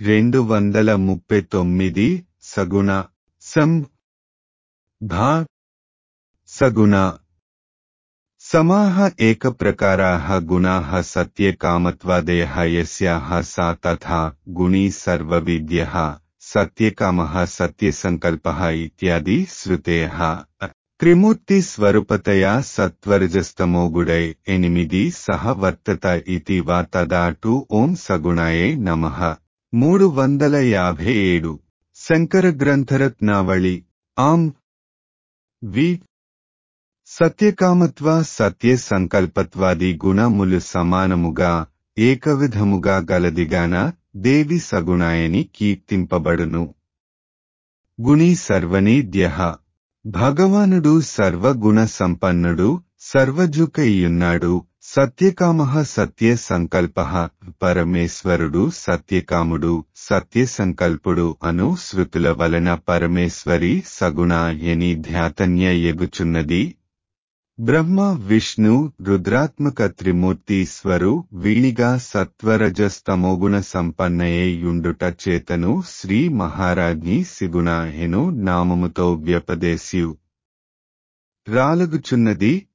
రెండు వందల ముప్పై తొమ్మిది సగుణ సం ధా సగుణ సమాహ ఏకప్రకారాः గుణాः సత్యకామత్వాదయः యస్యాः सा తథా గుణీ సర్వవిద్యः సత్యకామः సత్యసంకల్పः ఇత్యాది శ్రుతేః త్రిమూర్తి స్వరూపతయా సత్వరజస్తమోగుడై ఎనిమిది సహ వర్తత ఇతి వా తదా టు ఓం సగుణాయే నమః మూడు వందల యాభై ఏడు శంకర గ్రంథరత్నావళి ఆం వి సత్యకామత్వ సత్య సంకల్పత్వాది గుణములు సమానముగా ఏకవిధముగా గలదిగాన దేవి సగుణాయని కీర్తింపబడును గుణి సర్వనీద్యః భగవానుడు సర్వగుణ సంపన్నుడు సర్వజుకయ్యున్నాడు సత్యకామ సత్య సంకల్ప పరమేశ్వరుడు సత్యకాముడు సత్య సంకల్పుడు అను శృతుల వలన పరమేశ్వరి సగుణ ఎని ధ్యాతన్య ఎగుచున్నది బ్రహ్మ విష్ణు రుద్రాత్మక త్రిమూర్తీశ్వరు వీణిగా సత్వరజస్తమోగుణ సంపన్నయే యుండుట చేతను శ్రీ మహారాజ్ఞి సిగుణ ఎను నామముతో వ్యపదేశ్యు రాలగుచున్నది